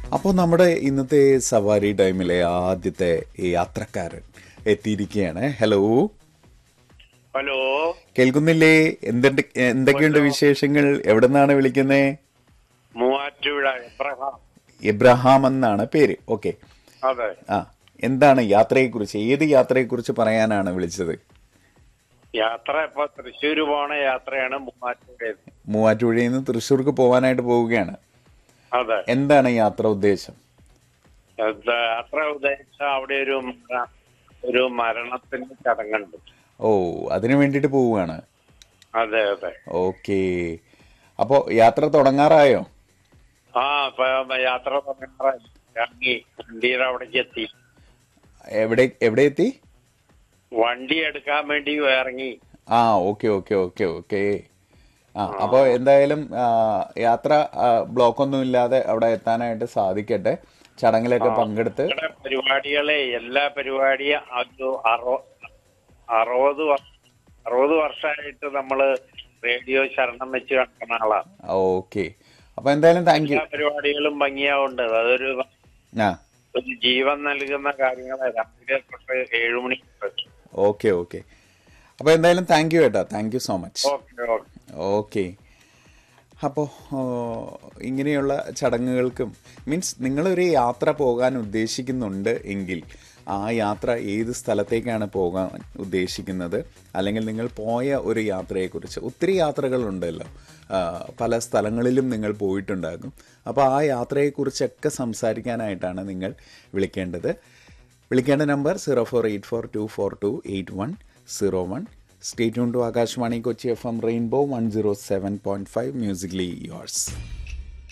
അപ്പോൾ നമ്മുടെ ഇന്നത്തെ സവാരി ടൈമിലെ ആദ്യത്തെ ഈ യാത്രക്കാരൻ എത്തിയിരിക്കുകയാണ് ഹലോ ഹലോ കേൾക്കുന്നില്ലേ എന്തുണ്ട് എന്തൊക്കെയുണ്ട് വിശേഷങ്ങൾ എവിടെ നിന്നാണ് വിളിക്കുന്നത് മൂവാറ്റുപുഴ എബ്രഹാം ഇബ്രഹാം എന്നാണ് പേര് ഓക്കെ അതെ ആ എന്താണ് യാത്രയെക്കുറിച്ച് ഏത് യാത്രയെക്കുറിച്ച് പറയാനാണ് വിളിച്ചത് യാത്ര ഇപ്പൊ തൃശ്ശൂര് പോണ യാത്രയാണ് മൂവാറ്റുപുഴ മൂവാറ്റുപുഴയിൽ നിന്ന് തൃശ്ശൂർക്ക് പോകാനായിട്ട് പോവുകയാണ് അതെ എന്താണ് യാത്ര ഉദ്ദേശം ഇത് യാത്ര ഉദ്ദേശിച്ച അവിടെ ഒരു മര- ഒരു മരണത്തിന്റെ ചടങ്ങുണ്ട് ഓ അതിനു വേണ്ടിയിട്ട് പോവുകയാണ് അതെ അതെ ഓക്കെ അപ്പോൾ യാത്ര തുടങ്ങാറായോ ആ ഇപ്പൊ യാത്ര തുടങ്ങാറായി ഇറങ്ങി വണ്ടിയുടെ അവിടേക്ക് എത്തി എവിടെ എവിടെ എത്തി വണ്ടി എടുക്കാൻ വേണ്ടി ഇറങ്ങി ആ ഓക്കെ ഓക്കെ ഓക്കെ ഓക്കെ ആ അപ്പോൾ എന്തായാലും ആ, യാത്ര ബ്ലോക്ക് ഒന്നും ഇല്ലാതെ അവിടെ എത്താനായിട്ട് സാധിക്കട്ടെ ചടങ്ങിലൊക്കെ പങ്കെടുത്ത് ഇവിടെ പരിപാടികളെ എല്ലാ പരിപാടിയും ഒരു അറു- അറുപത് വർ- അറുപത് വർഷമായിട്ട് നമ്മള് റേഡിയോ ശരണം വെച്ച് കിടക്കുന്ന ആളാ ഓക്കെ അപ്പോൾ എന്തായാലും താങ്ക് യു എല്ലാ പരിപാടികളും ഭംഗിയാവുണ്ട് അതൊരു ആ ഒരു ജീവൻ നൽകുന്ന കാര്യങ്ങളെ രാവിലെ തൊട്ട് ഏഴു മണി തൊട്ട് ഓക്കെ ഓക്കെ അപ്പോൾ എന്തായാലും താങ്ക് യു ഏട്ടാ thank you so much okay okay okay അപ്പോൾ ഇങ്ങനെയുള്ള ചടങ്ങുകൾക്കും മീൻസ് നിങ്ങളൊരു യാത്ര പോകാൻ ഉദ്ദേശിക്കുന്നുണ്ട് എങ്കിൽ ആ യാത്ര ഏത് സ്ഥലത്തേക്കാണ് പോകാൻ ഉദ്ദേശിക്കുന്നത് അല്ലെങ്കിൽ നിങ്ങൾ പോയ ഒരു യാത്രയെക്കുറിച്ച് ഒത്തിരി യാത്രകളുണ്ടല്ലോ ആ, പല സ്ഥലങ്ങളിലും നിങ്ങൾ പോയിട്ടുണ്ടാകും അപ്പോൾ ആ യാത്രയെക്കുറിച്ചൊക്കെ സംസാരിക്കാനായിട്ടാണ് നിങ്ങൾ വിളിക്കേണ്ടത് വിളിക്കേണ്ട number zero four eight four two four two eight one zero one stay ടു Akashvani Kochi F M Rainbow one zero seven point five musically yours